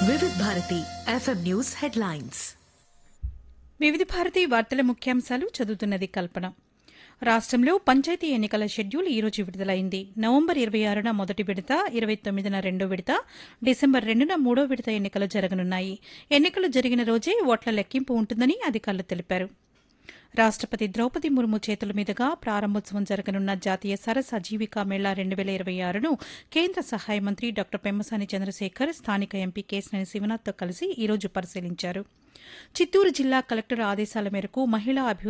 వివిధ Bharati FM news headlines వివిధ భారతి వార్తల ముఖ్యాంశాలు చదువుతున్నది కల్పన రాష్ట్రంలో పంచాయతీ ఎన్నికల షెడ్యూల్ ఈ రోజు విడుదలైంది నవంబర్ ఇరవై ఆరున మొదటి విడత ఇరవై తొమ్మిదిన రెండో విడత డిసెంబర్ రెండున మూడో విడత ఎన్నికలు జరగనున్నాయి ఎన్నికలు జరిగిన రోజే ఓట్ల లెక్కింపు ఉంటుందని అధికారులు తెలిపారు రాష్టపతి ద్రౌపది ముర్ము చేతుల మీదుగా ప్రారంభోత్సవం జరగనున్న జాతీయ సరస్ అజీవికా మేళా రెండు వేల ఇరవై ఆరును కేంద్ర సహాయ మంత్రి డాక్టర్ పెమ్మసాని చంద్రశేఖర్ స్థానిక ఎంపీ కేశినేని శివనాథ్తో కలిసి ఈ రోజు పరిశీలించారు చిత్తూరు జిల్లా కలెక్టర్ ఆదేశాల మేరకు మహిళా అభివృద్ది